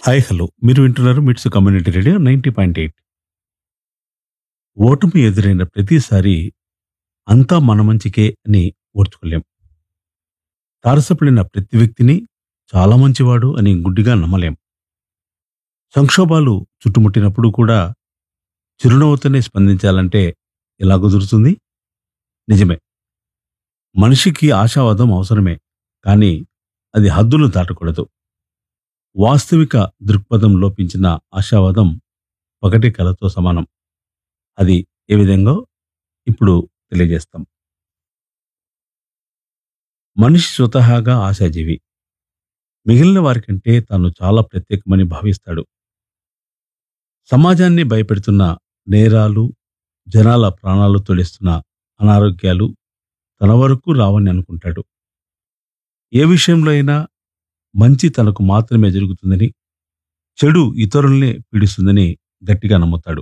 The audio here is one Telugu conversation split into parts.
హాయ్ హలో మీరు వింటున్నారు MITS community radio ninety point eight ఓటమి ఎదురైన ప్రతిసారి అంతా మన మంచికే అని ఓర్చుకోలేం తారసపడిన ప్రతి వ్యక్తిని చాలా మంచివాడు అని గుడ్డిగా నమ్మలేం సంక్షోభాలు చుట్టుముట్టినప్పుడు కూడా చిరునవ్వుతోనే స్పందించాలంటే ఎలా కుదురుతుంది నిజమే మనిషికి ఆశావాదం అవసరమే కానీ అది హద్దులు దాటకూడదు వాస్తవిక దృక్పథం లోపించిన ఆశావాదం పగటి కలతో సమానం అది ఏ విధంగా ఇప్పుడు తెలియజేస్తాం మనిషి స్వతహాగా ఆశాజీవి మిగిలిన వారికంటే తాను చాలా ప్రత్యేకమని భావిస్తాడు సమాజాన్ని భయపెడుతున్న నేరాలు జనాల ప్రాణాలు తొలిస్తున్న అనారోగ్యాలు తన వరకు రావని అనుకుంటాడు ఏ విషయంలో అయినా మంచి తనకు మాత్రమే జరుగుతుందని చెడు ఇతరుల్ని పీడిస్తుందని గట్టిగా నమ్ముతాడు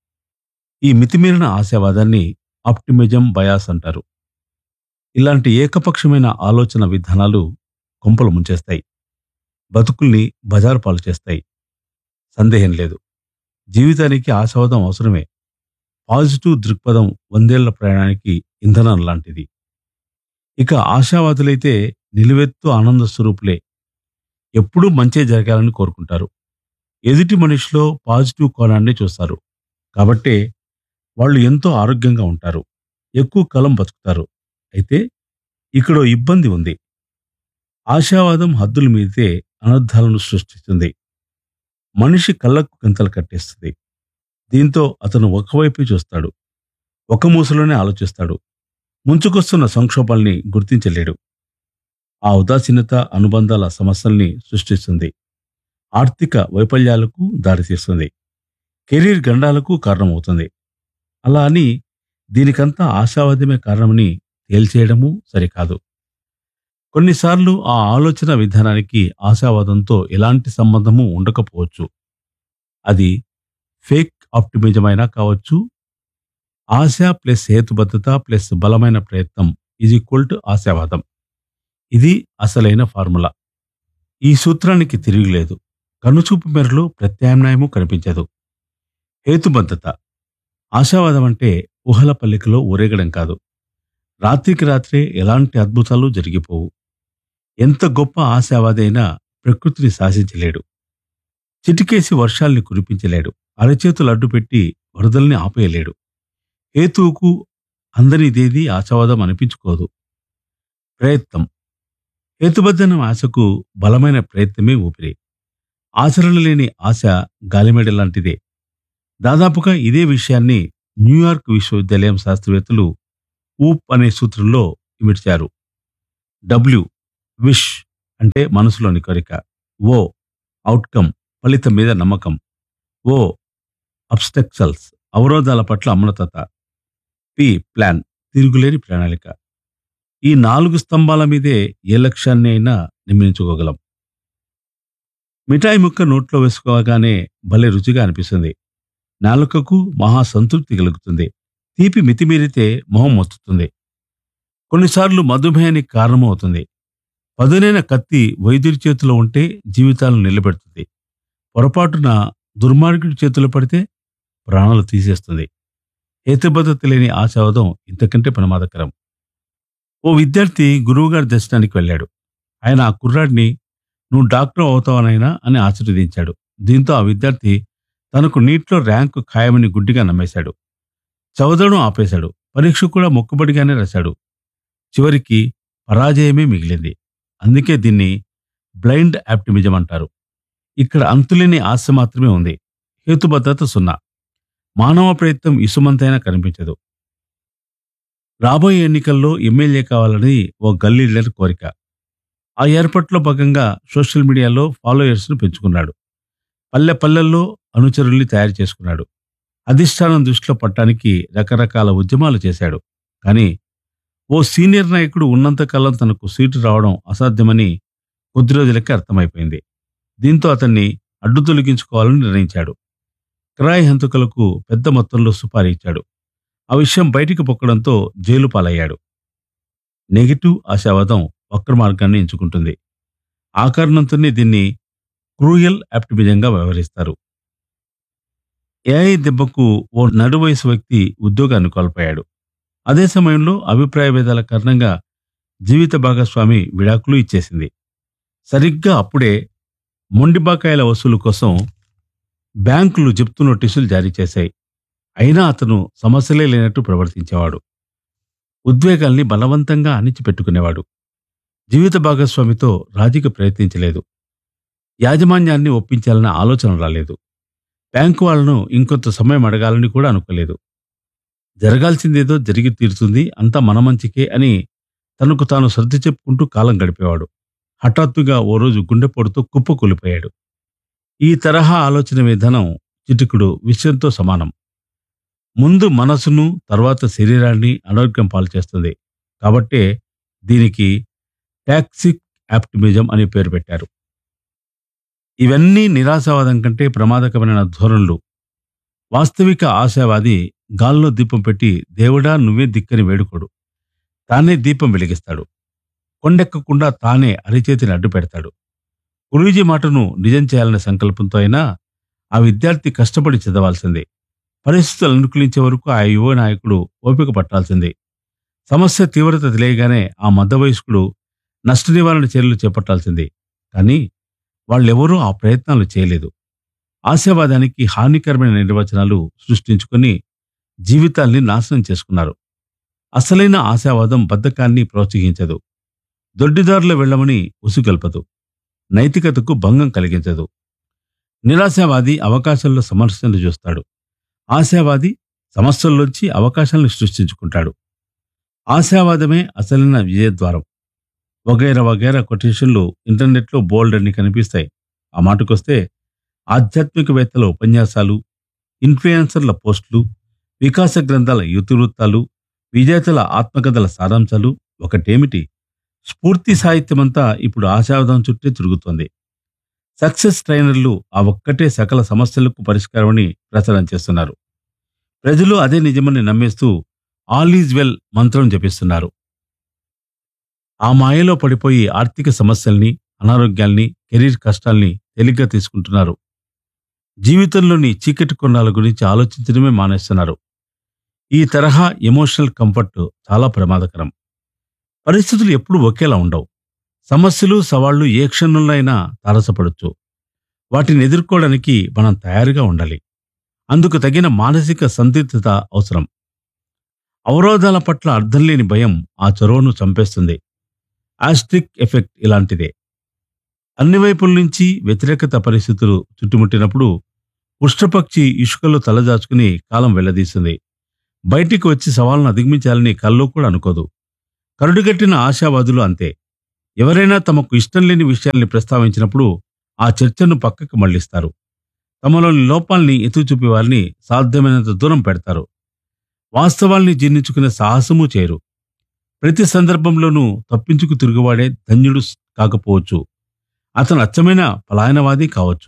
ఈ మితిమీరిన ఆశావాదాన్ని ఆప్టిమిజం బయాస్ అంటారు ఇలాంటి ఏకపక్షమైన ఆలోచన విధానాలు కొంపలు ముంచేస్తాయి బతుకుల్ని బజారు పాలు చేస్తాయి సందేహం లేదు జీవితానికి ఆశావాదం అవసరమే పాజిటివ్ దృక్పథం వందేళ్ల ప్రయాణానికి ఇంధనం లాంటిది ఇక ఆశావాదులైతే నిలువెత్తు ఆనంద స్వరూపులే ఎప్పుడూ మంచే జరగాలని కోరుకుంటారు ఎదుటి మనిషిలో పాజిటివ్ కోణాన్ని చూస్తారు కాబట్టే వాళ్ళు ఎంతో ఆరోగ్యంగా ఉంటారు ఎక్కువ కాలం బతుకుతారు అయితే ఇక్కడ ఓ ఇబ్బంది ఉంది ఆశావాదం హద్దులు మీదితే అనర్థాలను సృష్టిస్తుంది మనిషి కళ్ళకు గంతలు కట్టేస్తుంది దీంతో అతను ఒకవైపే చూస్తాడు ఒక మూసలోనే ఆలోచిస్తాడు ముంచుకొస్తున్న సంక్షోభాల్ని గుర్తించలేడు ఆ ఉదాసీనత అనుబంధాల సమస్యల్ని సృష్టిస్తుంది ఆర్థిక వైఫల్యాలకు దారితీస్తుంది కెరీర్ గండాలకు కారణమవుతుంది అలా అని దీనికంతా ఆశావాదమే కారణమని తేల్చేయడము సరికాదు కొన్నిసార్లు ఆ ఆలోచన విధానానికి ఆశావాదంతో ఎలాంటి సంబంధము ఉండకపోవచ్చు అది ఫేక్ ఆప్టిమిజం అయినా కావచ్చు ఆశ ప్లస్ హేతుబద్ధత ప్లస్ బలమైన ప్రయత్నం ఈజ్ ఈక్వల్ టు ఆశావాదం ఇది అసలైన ఫార్ములా ఈ సూత్రానికి తిరుగులేదు కనుచూపు మేరలో ప్రత్యామ్నాయము కనిపించదు హేతుబద్ధత ఆశావాదం అంటే ఊహల పల్లికలో ఊరేగడం కాదు రాత్రికి రాత్రే ఎలాంటి అద్భుతాలు జరిగిపోవు ఎంత గొప్ప ఆశావాదైనా ప్రకృతిని శాసించలేడు చిటికేసి వర్షాల్ని కురిపించలేడు అరచేతులు అడ్డుపెట్టి వరదల్ని ఆపేయలేడు హేతువుకు అందరిదేది ఆశావాదం అనిపించుకోదు ప్రయత్నం హేతుబద్ధన ఆశకు బలమైన ప్రయత్నమే ఊపిరి ఆచరణ లేని ఆశ గాలిమెడ లాంటిదే దాదాపుగా ఇదే విషయాన్ని న్యూయార్క్ విశ్వవిద్యాలయం శాస్త్రవేత్తలు ఊప్ అనే సూత్రంలో ఇమిడ్చారు డబ్ల్యూ విష్ అంటే మనసులోని కోరిక ఓ అవుట్కమ్ ఫలితం మీద నమ్మకం ఓ అబ్స్టెక్సల్స్ అవరోధాల పట్ల అమనతత పి ప్లాన్ తిరుగులేని ప్రణాళిక ఈ నాలుగు స్తంభాల మీదే ఏ లక్ష్యాన్ని అయినా నిర్మించుకోగలం మిఠాయి ముక్క నోట్లో వేసుకోగానే భలే రుచిగా అనిపిస్తుంది నాలుకకు మహా సంతృప్తి కలుగుతుంది తీపి మితిమీరితే మొహం మొత్తుతుంది కొన్నిసార్లు మధుమేహానికి కారణమవుతుంది పదునైన కత్తి వైద్యుడి చేతిలో ఉంటే జీవితాలను నిలబెడుతుంది పొరపాటున దుర్మార్గుడి చేతిలో పడితే ప్రాణాలు తీసేస్తుంది హేతుబద్ధత లేని ఆశావాదం ఇంతకంటే ప్రమాదకరం ఓ విద్యార్థి గురువుగారి దర్శనానికి వెళ్ళాడు ఆయన ఆ కుర్రాడిని నువ్వు డాక్టర్ అవుతావనైనా అని ఆశీర్వదించాడు దీంతో ఆ విద్యార్థి తనకు నీట్లో ర్యాంకు ఖాయమని గుడ్డిగా నమ్మేశాడు చదవడం ఆపేశాడు పరీక్ష కూడా మొక్కుబడిగానే రాశాడు చివరికి పరాజయమే మిగిలింది అందుకే దీన్ని బ్లైండ్ ఆప్టిమిజం అంటారు ఇక్కడ అంతులేని ఆశ మాత్రమే ఉంది హేతుబద్ధత సున్నా మానవ ప్రయత్నం ఇసుమంతైనా కనిపించదు రాబోయే ఎన్నికల్లో ఎమ్మెల్యే కావాలని ఓ గల్లీ లీడర్ కోరిక ఆ ఏర్పాట్లో భాగంగా సోషల్ మీడియాలో ఫాలోయర్స్ను పెంచుకున్నాడు పల్లె పల్లెల్లో అనుచరుల్ని తయారు చేసుకున్నాడు అధిష్టానం దృష్టిలో పట్టడానికి రకరకాల ఉద్యమాలు చేశాడు కానీ ఓ సీనియర్ నాయకుడు ఉన్నంతకాలం తనకు సీటు రావడం అసాధ్యమని కొద్ది రోజులకే అర్థమైపోయింది దీంతో అతన్ని అడ్డు తొలగించుకోవాలని నిర్ణయించాడు కిరాయి హంతకులకు పెద్ద మొత్తంలో సుపారీ ఇచ్చాడు ఆ విషయం బయటికి పొక్కడంతో జైలు పాలయ్యాడు నెగిటివ్ ఆశావాదం వక్ర మార్గాన్ని ఎంచుకుంటుంది ఆ కారణంతోనే దీన్ని క్రూయల్ ఆప్టిమిజంగా వ్యవహరిస్తారు ఏఐ దెబ్బకు ఓ నడువయసు వ్యక్తి ఉద్యోగాన్ని కోల్పోయాడు అదే సమయంలో అభిప్రాయ భేదాల కారణంగా జీవిత భాగస్వామి విడాకులు ఇచ్చేసింది సరిగ్గా అప్పుడే మొండి బకాయిల వసూలు కోసం బ్యాంకులు జప్తు నోటీసులు జారీ చేశాయి అయినా అతను సమస్యలే లేనట్టు ప్రవర్తించేవాడు ఉద్వేగాల్ని బలవంతంగా అణిచిపెట్టుకునేవాడు జీవిత భాగస్వామితో రాజీకి ప్రయత్నించలేదు యాజమాన్యాన్ని ఒప్పించాలన్న ఆలోచన రాలేదు బ్యాంకు వాళ్ళను ఇంకొంత సమయం అడగాలని కూడా అనుకోలేదు జరగాల్సిందేదో జరిగి తీరుతుంది అంతా మన మంచికే అని తనకు తాను సర్ది చెప్పుకుంటూ కాలం గడిపేవాడు హఠాత్తుగా ఓ రోజు గుండెపోటుతో కుప్పకూలిపోయాడు ఈ తరహా ఆలోచన విధానం చిటికుడు విషయంతో సమానం ముందు మనసును తర్వాత శరీరాన్ని అనారోగ్యం పాలు చేస్తుంది కాబట్టే దీనికి టాక్సిక్ ఆప్టిమిజం అని పేరు పెట్టారు ఇవన్నీ నిరాశావాదం కంటే ప్రమాదకరమైన ధోరణులు వాస్తవిక ఆశావాది గాల్లో దీపం పెట్టి దేవుడా నువ్వే దిక్కని వేడుకోడు తానే దీపం వెలిగిస్తాడు కొండెక్కకుండా తానే అరిచేతిని అడ్డు పెడతాడు గురూజీ మాటను నిజం చేయాలనే సంకల్పంతో అయినా ఆ విద్యార్థి కష్టపడి చదవాల్సిందే పరిస్థితులు అనుకూలించే వరకు ఆ యువ నాయకుడు ఓపిక పట్టాల్సిందే సమస్య తీవ్రత తెలియగానే ఆ మధ్య వయస్కుడు నష్ట నివారణ చర్యలు చేపట్టాల్సిందే కానీ వాళ్ళెవరూ ఆ ప్రయత్నాలు చేయలేదు ఆశావాదానికి హానికరమైన నిర్వచనాలు సృష్టించుకొని జీవితాల్ని నాశనం చేసుకున్నారు అసలైన ఆశావాదం బద్ధకాన్ని ప్రోత్సహించదు దొడ్డిదారులు వెళ్ళమని ఉసుగల్పదు నైతికతకు భంగం కలిగించదు నిరాశావాది అవకాశాల్లో సమస్యలు చూస్తాడు ఆశావాది సమస్యల్లోంచి అవకాశాలను సృష్టించుకుంటాడు ఆశావాదమే అసలైన విజయద్వారం వగైరా వగైరా కొటేషన్లు ఇంటర్నెట్లో బోల్డ్ అని కనిపిస్తాయి ఆ మాటకొస్తే ఆధ్యాత్మికవేత్తల ఉపన్యాసాలు ఇన్ఫ్లుయెన్సర్ల పోస్టులు వికాస గ్రంథాల ఇతివృత్తాలు విజేతల ఆత్మకథల సారాంశాలు ఒకటేమిటి స్ఫూర్తి సాహిత్యమంతా ఇప్పుడు ఆశావాదం చుట్టే తిరుగుతోంది సక్సెస్ ట్రైనర్లు ఆ ఒక్కటే సకల సమస్యలకు పరిష్కారమని ప్రచారం చేస్తున్నారు ప్రజలు అదే నిజమని నమ్మేస్తూ ఆల్ ఈజ్ వెల్ మంత్రం జపిస్తున్నారు ఆ మాయలో పడిపోయి ఆర్థిక సమస్యల్ని అనారోగ్యాల్ని కెరీర్ కష్టాల్ని తేలిగ్గా తీసుకుంటున్నారు జీవితంలోని చీకటి కొన్నాల గురించి ఆలోచించడమే మానేస్తున్నారు ఈ తరహా ఎమోషనల్ కంఫర్ట్ చాలా ప్రమాదకరం పరిస్థితులు ఎప్పుడూ ఒకేలా ఉండవు సమస్యలు సవాళ్లు ఏ క్షణంలో అయినా తారసపడొచ్చు వాటిని ఎదుర్కోవడానికి మనం తయారుగా ఉండాలి అందుకు తగిన మానసిక సందిగ్ధత అవసరం అవరోధాల పట్ల అర్థం లేని భయం ఆ చొరవను చంపేస్తుంది ఆస్ట్రిక్ ఎఫెక్ట్ ఇలాంటిదే అన్ని వైపుల నుంచి వ్యతిరేకత పరిస్థితులు చుట్టుముట్టినప్పుడు ఉష్ట్రపక్షి ఇసుకలో తలదాచుకుని కాలం వెళ్లదీస్తుంది బయటికి వచ్చి సవాళ్ళను అధిగమించాలని కల్లో కూడా అనుకోదు కరుడుగట్టిన ఆశావాదులు అంతే ఎవరైనా తమకు ఇష్టం లేని విషయాల్ని ప్రస్తావించినప్పుడు ఆ చర్చను పక్కకు మళ్లిస్తారు తమలోని లోపాల్ని ఎత్తుచూపే వారిని సాధ్యమైనంత దూరం పెడతారు వాస్తవాల్ని జీర్ణించుకునే సాహసమూ చేయరు ప్రతి సందర్భంలోనూ తప్పించుకు తిరుగువాడే ధన్యుడు కాకపోవచ్చు అతను అచ్చమైన పలాయనవాది కావచ్చు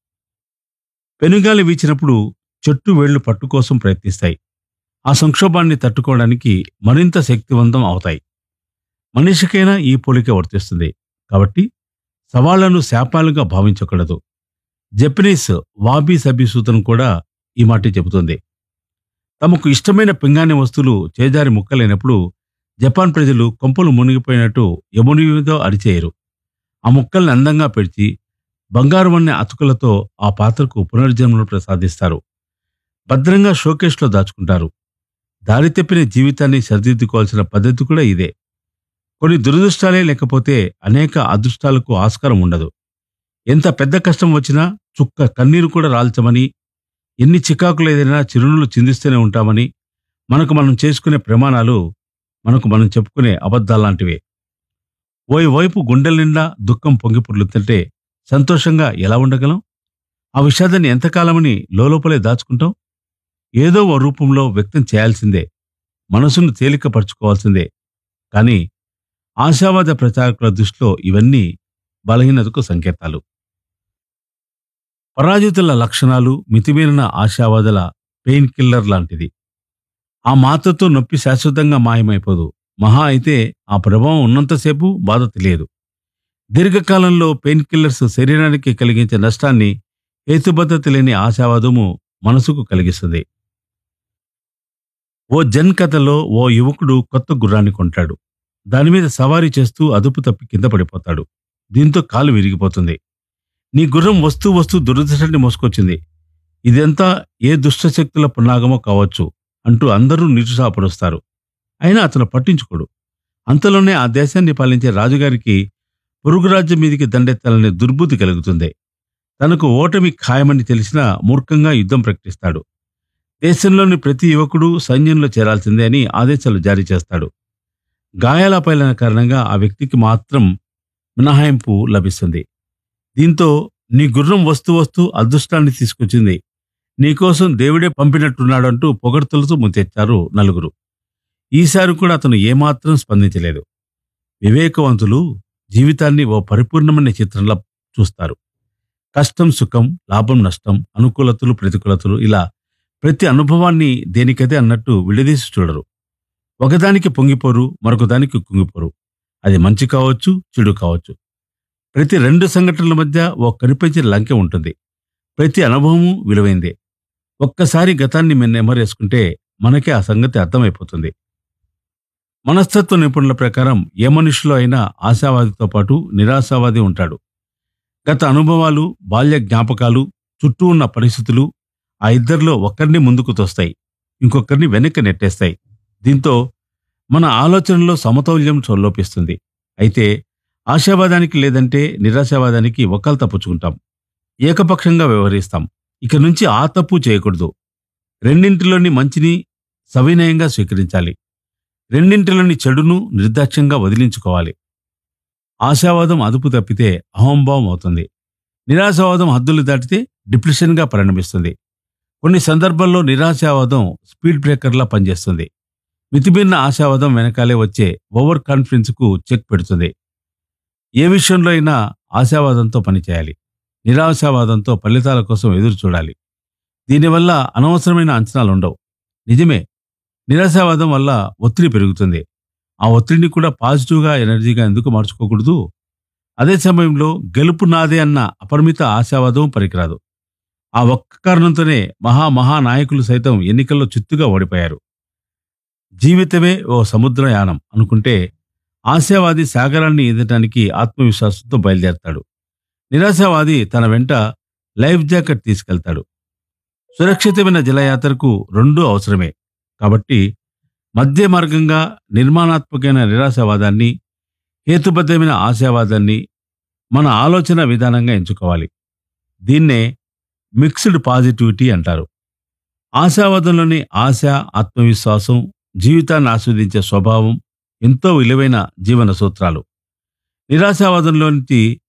పెనుగాలి వీచినప్పుడు చెట్టు వేళ్లు పట్టు కోసం ప్రయత్నిస్తాయి ఆ సంక్షోభాన్ని తట్టుకోవడానికి మరింత శక్తివంతం అవుతాయి మనిషికైనా ఈ పోలిక వర్తిస్తుంది కాబట్టి సవాళ్లను శాపాలుగా భావించకూడదు జపనీస్ వాబీ సబిసూతను కూడా ఈ మాట చెబుతుంది తమకు ఇష్టమైన పింగాణి వస్తువులు చేజారి ముక్కలైనప్పుడు జపాన్ ప్రజలు కొంపలు మునిగిపోయినట్టు యముని మీద అరిచేయరు ఆ ముక్కల్ని అందంగా పెడిచి బంగారు వన్నె అతుకులతో ఆ పాత్రకు పునర్జన్మను ప్రసాదిస్తారు భద్రంగా షోకేష్లో దాచుకుంటారు దారి తప్పిన జీవితాన్ని సరిదిద్దుకోవాల్సిన పద్ధతి కూడా ఇదే కొన్ని దురదృష్టాలే లేకపోతే అనేక అదృష్టాలకు ఆస్కారం ఉండదు ఎంత పెద్ద కష్టం వచ్చినా చుక్క కన్నీరు కూడా రాల్చమని ఎన్ని చికాకులు ఏదైనా చిరునవ్వులు చిందిస్తూనే ఉంటామని మనకు మనం చేసుకునే ప్రమాణాలు మనకు మనం చెప్పుకునే అబద్ధాలాంటివే ఓయి వైపు గుండెల నిండా దుఃఖం పొంగి పొర్లుతుంటే సంతోషంగా ఎలా ఉండగలం ఆ విషాదాన్ని ఎంతకాలమని లోపలే దాచుకుంటాం ఏదో ఓ రూపంలో వ్యక్తం చేయాల్సిందే మనసును తేలికపరచుకోవాల్సిందే కానీ ఆశావాద ప్రచారకుల దృష్టిలో ఇవన్నీ బలహీనతకు సంకేతాలు పరాజితుల లక్షణాలు మితిమీరిన ఆశావాదుల పెయిన్ కిల్లర్ లాంటిది ఆ మాత్రతో నొప్పి శాశ్వతంగా మాయమైపోదు మహా అయితే ఆ ప్రభావం ఉన్నంతసేపు బాధ తెలియదు దీర్ఘకాలంలో పెయిన్ కిల్లర్స్ శరీరానికి కలిగించే నష్టాన్ని హేతుబద్ధత లేని ఆశావాదము మనసుకు కలిగిస్తుంది ఓ జన్ కథలో ఓ యువకుడు కొత్త గుర్రాన్ని కొంటాడు దాని మీద సవారీ చేస్తూ అదుపు తప్పి కింద పడిపోతాడు దీంతో కాలు విరిగిపోతుంది నీ గుర్రం వస్తూ వస్తూ దురదృష్టాన్ని మోసుకొచ్చింది ఇదంతా ఏ దుష్టశక్తుల పున్నాగమో కావచ్చు అంటూ అందరూ నిరుసాపరుస్తారు అయినా అతను పట్టించుకోడు అంతలోనే ఆ దేశాన్ని పాలించే రాజుగారికి పొరుగురాజ్యం మీదికి దండెత్తాలనే దుర్బుద్ధి కలుగుతుంది తనకు ఓటమి ఖాయమని తెలిసినా మూర్ఖంగా యుద్ధం ప్రకటిస్తాడు దేశంలోని ప్రతి యువకుడు సైన్యంలో చేరాల్సిందే అని ఆదేశాలు జారీ చేస్తాడు గాయాల పైలన కారణంగా ఆ వ్యక్తికి మాత్రం మినహాయింపు లభిస్తుంది దీంతో నీ గుర్రం వస్తూ వస్తూ అదృష్టాన్ని తీసుకొచ్చింది నీకోసం దేవుడే పంపినట్టున్నాడంటూ పొగడ్తలతో ముంచెత్తారు నలుగురు ఈసారి కూడా అతను ఏమాత్రం స్పందించలేదు వివేకవంతులు జీవితాన్ని ఓ పరిపూర్ణమైన చిత్రంలా చూస్తారు కష్టం సుఖం లాభం నష్టం అనుకూలతలు ప్రతికూలతలు ఇలా ప్రతి అనుభవాన్ని దేనికదే అన్నట్టు విడదీసి చూడరు ఒకదానికి పొంగిపోరు మరొకదానికి కుంగిపోరు అది మంచి కావచ్చు చెడు కావచ్చు ప్రతి రెండు సంఘటనల మధ్య ఓ కనిపించిన లంకె ఉంటుంది ప్రతి అనుభవము విలువైందే ఒక్కసారి గతాన్ని మేము నెమరేసుకుంటే మనకే ఆ సంగతి అర్థమైపోతుంది మనస్తత్వ నిపుణుల ప్రకారం ఏ మనిషిలో అయినా ఆశావాదితో పాటు నిరాశావాది ఉంటాడు గత అనుభవాలు బాల్య జ్ఞాపకాలు చుట్టూ ఉన్న పరిస్థితులు ఆ ఇద్దరిలో ఒకరిని ముందుకు తోస్తాయి ఇంకొకరిని వెనక్కి నెట్టేస్తాయి దీంతో మన ఆలోచనలో సమతౌల్యం లోపిస్తుంది అయితే ఆశావాదానికి లేదంటే నిరాశావాదానికి ఒకళ్ళు తప్పుచుకుంటాం ఏకపక్షంగా వ్యవహరిస్తాం ఇక నుంచి ఆ తప్పు చేయకూడదు రెండింటిలోని మంచిని సవినయంగా స్వీకరించాలి రెండింటిలోని చెడును నిర్దాక్ష్యంగా వదిలించుకోవాలి ఆశావాదం అదుపు తప్పితే అహంభావం అవుతుంది నిరాశావాదం హద్దులు దాటితే డిప్రెషన్గా పరిణమిస్తుంది కొన్ని సందర్భాల్లో నిరాశావాదం స్పీడ్ బ్రేకర్లా పనిచేస్తుంది మితిమీరిన ఆశావాదం వెనకాలే వచ్చే ఓవర్ కాన్ఫిడెన్స్కు చెక్ పెడుతుంది ఏ విషయంలో అయినా ఆశావాదంతో పనిచేయాలి నిరాశావాదంతో ఫలితాల కోసం ఎదురు చూడాలి దీనివల్ల అనవసరమైన అంచనాలు ఉండవు నిజమే నిరాశావాదం వల్ల ఒత్తిడి పెరుగుతుంది ఆ ఒత్తిడిని కూడా పాజిటివ్గా ఎనర్జీగా ఎందుకు మార్చుకోకూడదు అదే సమయంలో గెలుపు నాదే అన్న అపరిమిత ఆశావాదం పనికిరాదు ఆ ఒక్క కారణంతోనే మహా మహా నాయకులు సైతం ఎన్నికల్లో చిత్తుగా ఓడిపోయారు జీవితమే ఓ సముద్రయానం అనుకుంటే ఆశావాది సాగరాన్ని ఈదటానికి ఆత్మవిశ్వాసంతో బయలుదేరతాడు నిరాశావాది తన వెంట లైఫ్ జాకెట్ తీసుకెళ్తాడు సురక్షితమైన జలయాత్రకు రెండూ అవసరమే కాబట్టి మధ్య మార్గంగా నిర్మాణాత్మకమైన నిరాశావాదాన్ని హేతుబద్ధమైన ఆశావాదాన్ని మన ఆలోచన విధానంగా ఎంచుకోవాలి దీన్నే మిక్స్డ్ పాజిటివిటీ అంటారు ఆశావాదంలోని ఆశ ఆత్మవిశ్వాసం జీవితాన్ని ఆస్వాదించే స్వభావం ఎంతో విలువైన జీవన సూత్రాలు నిరాశావాదంలోని